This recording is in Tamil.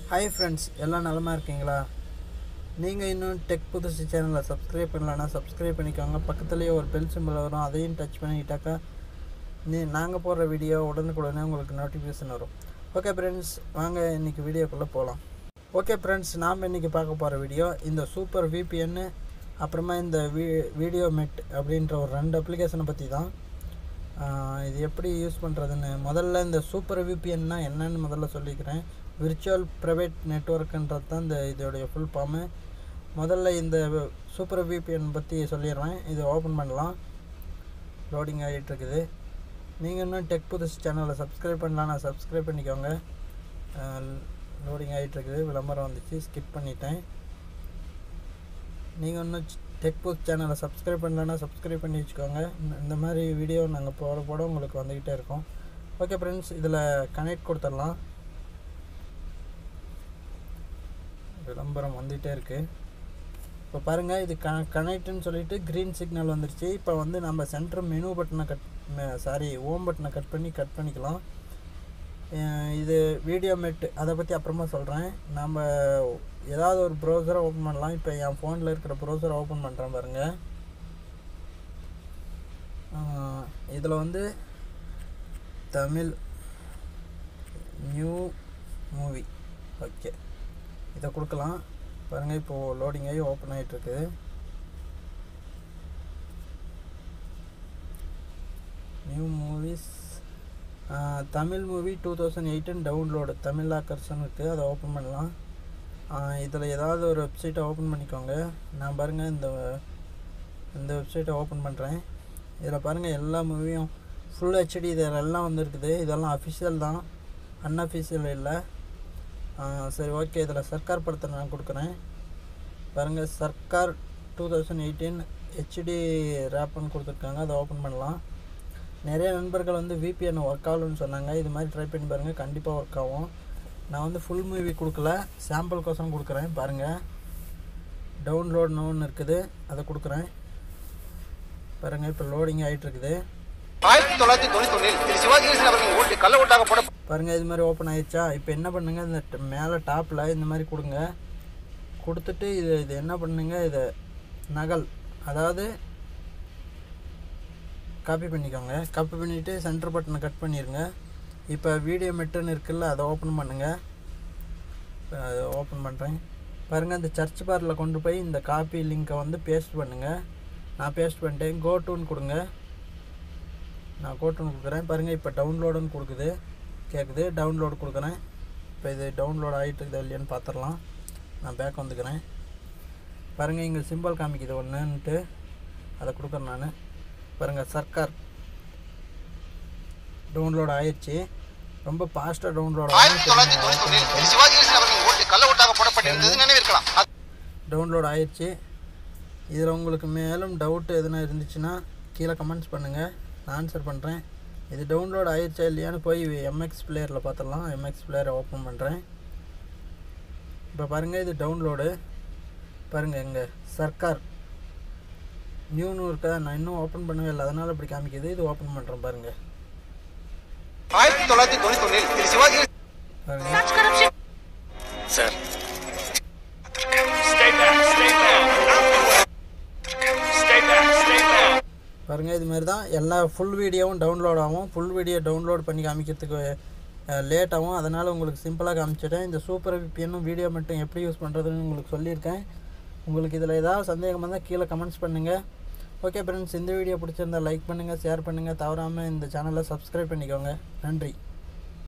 ஹாய் ஃப்ரெண்ட்ஸ் எல்லாம் நலமாக இருக்கீங்களா நீங்கள் இன்னும் டெக் புதுசு சேனலை சப்ஸ்கிரைப் பண்ணலன்னா சப்ஸ்கிரைப் பண்ணிக்கோங்க பக்கத்துலேயே ஒரு பெல் சிம்பிள் வரும் அதையும் டச் பண்ணிக்கிட்டாக்கா நீ நாங்கள் போடுற வீடியோ உடனுக்குடனே உங்களுக்கு நோட்டிஃபிகேஷன் வரும் ஓகே ஃப்ரெண்ட்ஸ் வாங்க இன்றைக்கி வீடியோக்குள்ளே போகலாம் ஓகே ஃப்ரெண்ட்ஸ் நாம் இன்றைக்கி பார்க்க போகிற வீடியோ இந்த சூப்பர் விபிஎன்னு அப்புறமா இந்த வீ வீடியோ மெட் அப்படின்ற ஒரு ரெண்டு அப்ளிகேஷனை பற்றி தான் ஆஹ் இது எப்படி யூஸ் பண்ணுறதுன்னு முதல்ல இந்த சூப்பர் விபிஎன்னா என்னன்னு முதல்ல சொல்லிக்கிறேன் விர்ச்சுவல் ப்ரைவேட் நெட்ஒர்க்குன்றது தான் இந்த இதோடைய ஃபுல் ஃபார்மு முதல்ல இந்த சூப்பர் விபிஎன் பற்றி சொல்லிடுறேன் இது ஓப்பன் பண்ணலாம் லோடிங் ஆகிட்டு இருக்குது நீங்கள் இன்னும் டெக் புதுசு சேனலை சப்ஸ்கிரைப் பண்ணலாம் நான் சப்ஸ்கிரைப் பண்ணிக்கோங்க லோடிங் ஆகிட்டு இருக்குது விளம்பரம் வந்துச்சு ஸ்கிப் பண்ணிட்டேன் நீங்கள் இன்னும் டெக் புத் சேனலை சப்ஸ்கிரைப் பண்ணலன்னா சப்ஸ்கிரைப் பண்ணி வச்சுக்கோங்க இந்த- இந்த மாதிரி வீடியோ நாங்கள் போட போட உங்களுக்கு வந்துக்கிட்டே இருக்கோம் ஓகே ஃப்ரெண்ட்ஸ் இதில் கனெக்ட் கொடுத்துடலாம் விளம்பரம் வந்துகிட்டே இருக்குது இப்போ பாருங்கள் இது க கனெக்ட்னு சொல்லிட்டு க்ரீன் சிக்னல் வந்துருச்சு இப்போ வந்து நம்ம சென்டர் மெனு பட்டனை கட் சாரி ஓம் பட்டனை கட் பண்ணி கட் பண்ணிக்கலாம் அஹ் இது வீடியோ மெட் அதை பற்றி அப்புறமா சொல்கிறேன் நம்ம ஏதாவது ஒரு ப்ரௌசரை ஓப்பன் பண்ணலாம் இப்போ என் ஃபோனில் இருக்கிற ப்ரௌசரை ஓப்பன் பண்ணுறேன் பாருங்கள் இதில் வந்து தமிழ் நியூ மூவி ஓகே இதை கொடுக்கலாம் பாருங்கள் இப்போது லோடிங் ஆகி ஓப்பன் ஆகிட்டுருக்கு new movies Tamil movie two thousand eighteen download Tamil லாக்கர்ஸ்னு இருக்குது அதை ஓப்பன் பண்ணலாம் இதில் ஏதாவது ஒரு வெப்சைட்டை ஓப்பன் பண்ணிக்கோங்க நான் பாருங்கள் இந்த இந்த வெப்சைட்டை ஓப்பன் பண்ணுறேன் இதில் பாருங்கள் எல்லா மூவியும் ஃபுல் ஹெச்டி இதில் எல்லாம் வந்துருக்குது இதெல்லாம் அஃபிஷியல் தான் அன்அஃபிஷியல் இல்லை ஆ, சரி ஓகே இதில் சர்க்கார் படத்தை நான் கொடுக்குறேன் பாருங்கள் Sarkar two thousand eighteen HD ரேப்னு கொடுத்துருக்காங்க அதை ஓப்பன் பண்ணலாம் நிறைய நண்பர்கள் வந்து விபிஎன் ஒர்க் ஆகலன்னு சொன்னாங்க இது மாதிரி ட்ரை பண்ணி பாருங்கள் கண்டிப்பாக ஒர்க் ஆகும் நான் வந்து ஃபுல் மூவி கொடுக்கல சாம்பிள் கோசம் கொடுக்குறேன் பாருங்கள் டவுன்லோட்னு ஒன்று இருக்குது அதை கொடுக்குறேன் பாருங்கள் இப்போ லோடிங் ஆகிட்டு இருக்குது ஆயிரத்தி தொள்ளாயிரத்தி தொண்ணூத்தி ஒன்னில் திரு சிவாஜி கணேசன் அவர்கள் ஓட்டு கள்ள ஓட்டாக போட பாருங்கள் இது மாதிரி ஓப்பன் ஆயிடுச்சா இப்போ என்ன பண்ணுங்க இந்த ட- மேலே டாப்பில் இந்த மாதிரி கொடுங்க கொடுத்துட்டு இது இது என்ன பண்ணுங்க இது நகல் அதாவது காப்பி பண்ணிக்கோங்க காப்பி பண்ணிவிட்டு சென்டர் பட்டனை கட் பண்ணிடுங்க இப்போ வீடியோ மெட்டுன்னு இருக்குல்ல அதை ஓப்பன் பண்ணுங்கள் இப்போ அதை ஓப்பன் பண்ணுறேன் பாருங்கள் இந்த சர்ச் பாரில் கொண்டு போய் இந்த காப்பி லிங்க்கை வந்து பேஸ்ட் பண்ணுங்கள் நான் பேஸ்ட் பண்ணிட்டேன் கோ டூன்னு கொடுங்க நான் கோட்டுன்னு கொடுக்குறேன் பாருங்கள் இப்போ டவுன்லோடுன்னு கொடுக்குது கேட்குது டவுன்லோடு கொடுக்குறேன் இப்போ இது டவுன்லோட் ஆகிட்டு இருக்குது இல்லையான்னு பார்த்துடலாம் நான் பேக் வந்துக்கிறேன் பாருங்கள் இங்கே சிம்பிள் காமிக்குது ஒன்றுன்ட்டு அதை கொடுக்குறேன் நான் பாருங்கள் சர்க்கார் டவுன்லோட் ஆயிடுச்சு ரொம்ப ஃபாஸ்ட்டாக டவுன்லோட் ஆயிரத்தி தொள்ளாயிரத்தி தொண்ணூத்தி ஒன்னில் திரு சிவாஜி கணேசன் அவர்கள் ஓட்டு கள்ள ஓட்டாக போடப்பட்டிருந்தது நினைவிருக்கலாம் அது டவுன்லோட் ஆயிடுச்சு இதில் உங்களுக்கு மேலும் டவுட் எதுனா இருந்துச்சுன்னா கீழே கமெண்ட்ஸ் பண்ணுங்கள் நான் ஆன்சர் பண்ணுறேன் இது டவுன்லோட் ஆயிடுச்சா இல்லையான்னு போய் எம்எக்ஸ் பிளேயரில் பார்த்துடலாம் எம்எக்ஸ் பிளேயரை ஓப்பன் பண்ணுறேன் இப்போ பாருங்கள் இது டவுன்லோடு பாருங்கள் எங்கே சர்க்கார் நியூன்னு இருக்கா நான் இன்னும் ஓப்பன் பண்ணவே இல்லை அதனால் இப்படி காமிக்குது இது ஓப்பன் பண்ணுறேன் பாருங்கள் ஆயிரத்தி தொள்ளாயிரத்தி தொண்ணூத்தி ஒன்னில் திரு சிவாஜி பாருங்கள் சார் பாருங்கள் இது மாதிரி தான் எல்லா ஃபுல் வீடியோவும் டவுன்லோட் ஆகும் ஃபுல் வீடியோ டவுன்லோட் பண்ணி காமிக்கிறதுக்கு லேட் ஆகும் அதனால் உங்களுக்கு சிம்பிளாக காமிச்சிட்டேன் இந்த சூப்பர் விபிஎன்னும் வீடியோ மட்டும் எப்படி யூஸ் பண்ணுறதுன்னு உங்களுக்கு சொல்லியிருக்கேன் உங்களுக்கு இதில் ஏதாவது சந்தேகம் இருந்தால் கீழே கமெண்ட்ஸ் பண்ணுங்கள் ஓகே ஃப்ரெண்ட்ஸ் இந்த வீடியோ பிடிச்சிருந்தா லைக் பண்ணுங்கள் ஷேர் பண்ணுங்கள் தவறாமல் இந்த சேனலை சப்ஸ்கிரைப் பண்ணிக்கோங்க நன்றி